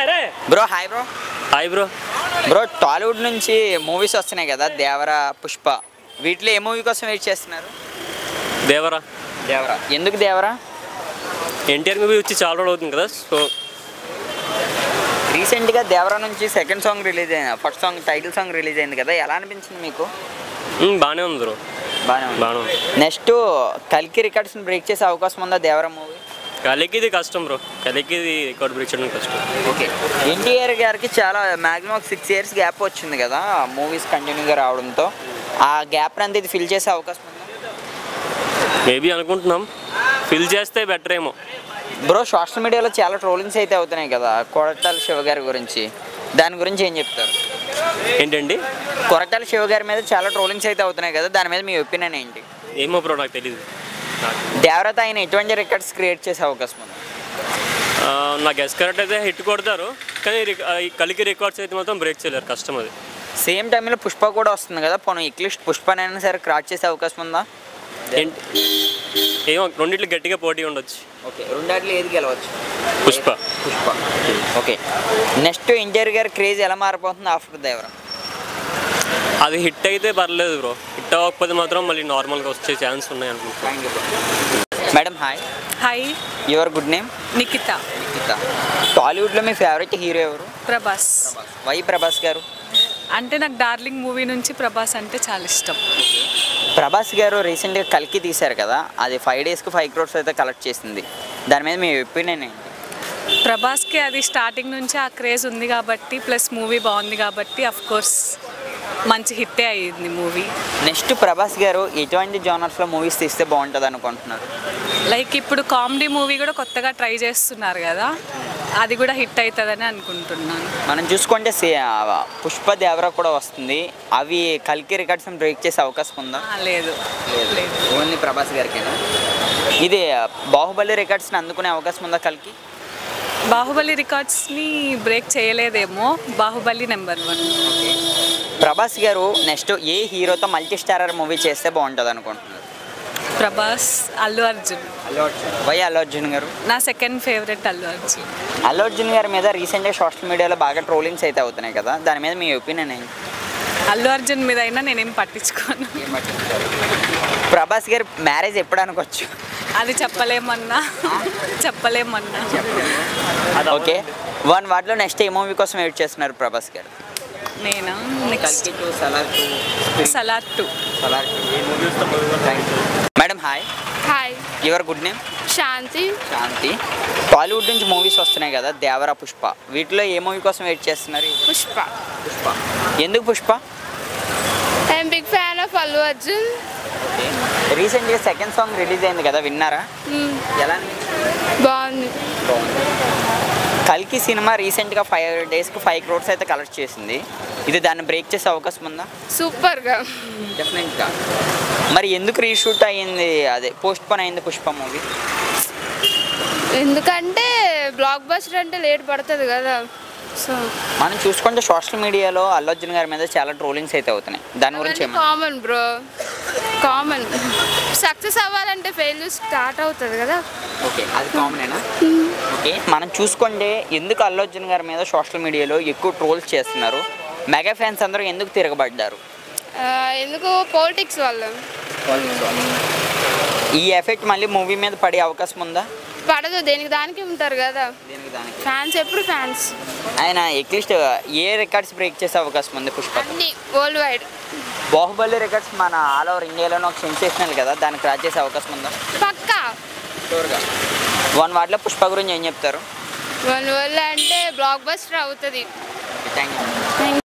రే bro hi bro hi bro bro Tollywood నుంచి movies వస్తున్నాయి కదా దేవర పుష్ప వీటిలో ఏ మూవీ కోసం వెయిట్ చేస్తున్నారు దేవరా దేవర ఎందుకు దేవర ఎన్టీఆర్ మూవీ వచ్చి చాలా రోజులు అవుతుంది కదా సో రీసెంట్గా దేవర నుంచి సెకండ్ సాంగ్ రిలీజ్ అయింది first song title song release అయింది కదా ఎలా అనిపించింది మీకు మ్, బాగానే ఉంది బ్రో బాగానే ఉంది బాగానే ఉంది నెక్స్ట్ కల్కి రికార్డ్స్ని బ్రేక్ చేసే అవకాశం ఉందా దేవర మూవీ కలికి ఇది కష్టం బ్రో కలికి ఇది రికార్డ్ బ్రేక్ చేయడం కష్టం ఓకే ఎన్టీఆర్ గారికి చాలా మ్యాక్సిమం ఒక సిక్స్ ఇయర్స్ గ్యాప్ వచ్చింది కదా మూవీస్ కంటిన్యూగా రావడంతో ఆ గ్యాప్ అంతా ఇది ఫిల్ చేసే అవకాశం ఉందా మేబీ అనుకుంటున్నాం ఫిల్ చేస్తే బెటర్ ఏమో బ్రో సోషల్ మీడియాలో చాలా ట్రోలింగ్స్ అయితే అవుతున్నాయి కదా కొరటాల శివ గారి గురించి దాని గురించి ఏం చెప్తారు ఏంటండి కొరటాల శివ గారి మీద చాలా ట్రోలింగ్స్ అయితే అవుతున్నాయి కదా దాని మీద మీ ఒపీనియన్ ఏంటి ఏమో బ్రో నాకు తెలియదు నాకు దేవరత ఆయన ఎటువంటి రికార్డ్స్ క్రియేట్ చేసే అవకాశం ఉంది ఆ, నా గెస్ కరెక్ట్ అయితే హిట్ కొడతారు కానీ రి- ఆ, ఈ కలికి రికార్డ్స్ అయితే మాత్రం బ్రేక్ చేయలేరు కష్టం అది సేమ్ టైంలో పుష్ప కూడా వస్తుంది కదా పోనీ అట్లీస్ట్ పుష్పనైనా సరే క్రాచ్ చేసే అవకాశం ఉందా ఏంటి ఏమో రెండిట్లు గట్టిగా పోటీ ఉండొచ్చు ఓకే రెండాట్లు ఏది గెలవచ్చు పుష్ప పుష్ప ఓకే నెక్స్ట్ ఎన్టీఆర్ గారి క్రేజ్ ఎలా మారిపోతుంది ఆఫ్టర్ దేవర అది హిట్ అయితే పర్లేదు బ్రో హిట్ అవ్వకపోతే మాత్రం మళ్ళీ నార్మల్గా వచ్చే ఛాన్స్ ఉన్నాయి అనుకుంటున్నాను madam hi hi your good name Nikhita Nikhita టాలీవుడ్లో మీ ఫేవరెట్ హీరో ఎవరు ప్రభాస్ వై ప్రభాస్ గారు అంటే నాకు డార్లింగ్ మూవీ నుంచి ప్రభాస్ అంటే చాలా ఇష్టం ప్రభాస్ గారు రీసెంట్గా కల్కి తీశారు కదా అది ఫైవ్ డేస్కి ఫైవ్ క్రోర్స్ అయితే కలెక్ట్ చేసింది దాని మీద మీ ఒపీనియన్ ఏంటి ప్రభాస్కి అది స్టార్టింగ్ నుంచి ఆ క్రేజ్ ఉంది కాబట్టి ప్లస్ మూవీ బాగుంది కాబట్టి అఫ్ కోర్స్ మంచి హిట్టే అయ్యింది మూవీ నెక్స్ట్ ప్రభాస్ గారు ఎటువంటి జానర్స్లో మూవీస్ తీస్తే బాగుంటుంది అనుకుంటున్నారు లైక్ ఇప్పుడు కామెడీ మూవీ కూడా కొత్తగా ట్రై చేస్తున్నారు కదా అది కూడా హిట్ అవుతుందని అనుకుంటున్నాను మనం చూసుకుంటే సే- ఆ, పుష్ప దేవర కూడా వస్తుంది అవి కల్కి రికార్డ్స్ బ్రేక్ చేసే అవకాశం ఉందా ఆ, లేదు లేదు ఓన్లీ ప్రభాస్ గారికేనా ఇది బాహుబలి రికార్డ్స్ని అందుకునే అవకాశం ఉందా కల్కి బాహుబలి రికార్డ్స్ని బ్రేక్ చేయలేదేమో బాహుబలి నెంబర్ వన్ ప్రభాస్ గారు నెక్స్ట్ ఏ హీరోతో మల్టీ స్టారర్ మూవీ చేస్తే బాగుంటుంది అనుకుంటున్నారు ప్రభాస్ అల్లు అర్జున్ అల్లు అర్జున్ వై అల్లు అర్జున్ గారు నా సెకండ్ ఫేవరెట్ అల్లు అర్జున్ అల్లు అర్జున్ గారి మీద రీసెంట్గా సోషల్ మీడియాలో బాగా ట్రోలింగ్స్ అయితే అవుతున్నాయి కదా దాని మీద మీ ఒపీనియన్ ఏంటి అల్లు అర్జున్ మీద అయినా నేనేం పట్టించుకోను ప్రభాస్ గారి మ్యారేజ్ ఎప్పుడు అనుకోవచ్చు అది చెప్పలేమన్నా చెప్పలేమన్నా ఓకే వన్ వాటిలో నెక్స్ట్ ఏ మూవీ కోసం వెయిట్ చేస్తున్నారు ప్రభాస్ గారు నేనా నెక్స్ట్ కల్కి two Salaar two Salaar two Salaar madam hi hi your good name Shanti Shanti Tollywood నుంచి మూవీస్ వస్తున్నాయి కదా దేవర పుష్ప వీటిలో ఏ మూవీ కోసం వెయిట్ చేస్తున్నారు పుష్ప పుష్ప ఎందుకు Pushpa I'm big fan of Allu Arjun రీసెంట్గా సెకండ్ సాంగ్ రిలీజ్ అయింది కదా విన్నారా మ్మ్. ఎలా అనిపించింది బాగుంది కల్కి సినిమా రీసెంట్గా ఫైవ్ డేస్కి ఫైవ్ క్రోర్స్ అయితే కలెక్ట్ చేసింది ఇది దాన్ని బ్రేక్ చేసే అవకాశం ఉందా సూపర్గా డెఫినెట్గా మరి ఎందుకు రీషూట్ అయ్యింది అదే పోస్ట్ పోన్ అయింది పుష్ప మూవీ ఎందుకంటే బ్లాక్ బస్టర్ అంటే లేట్ పడుతుంది కదా సో మనం చూసుకుంటే సోషల్ మీడియాలో అల్లు అర్జున్ గారి మీద చాలా ట్రోలింగ్స్ అయితే అవుతున్నాయి దాని గురించి ఏమన్నా కామన్ బ్రో కామన్ సక్సెస్ అవ్వాలంటే ఫెయిల్యూర్ స్టార్ట్ అవుతుంది కదా ఓకే అది కామనేనా ఓకే మనం చూసుకుంటే ఎందుకు అల్లు అర్జున్ గారి మీద సోషల్ మీడియాలో ఎక్కువ ట్రోల్స్ చేస్తున్నారు మెగా ఫ్యాన్స్ అందరూ ఎందుకు తిరగబడ్డారు ఆ, ఎందుకు పాలిటిక్స్ వల్ల ఈ ఎఫెక్ట్ మళ్ళీ మూవీ మీద పడే అవకాశం ఉందా పడదు దేనికి దానికి ఉంటారు కదా దేనికి దానికి ఫ్యాన్స్ ఎప్పుడు ఫ్యాన్స్ ఆయన అట్లీస్ట్ ఏ రికార్డ్స్ బ్రేక్ చేసే అవకాశం ఉంది పుష్ప అన్ని వరల్డ్ వైడ్ బాహుబలి రికార్డ్స్ మన ఆల్ ఓవర్ ఇండియాలోనే ఒక సెన్సేషనల్ కదా దాన్ని క్రాచ్ చేసే అవకాశం ఉందా పక్కా షూర్గా వన్ వాటిలో పుష్ప గురించి ఏం చెప్తారు వన్ వల్ల అంటే బ్లాక్ బస్టర్ అవుతుంది థ్యాంక్ యూ థ్యాంక్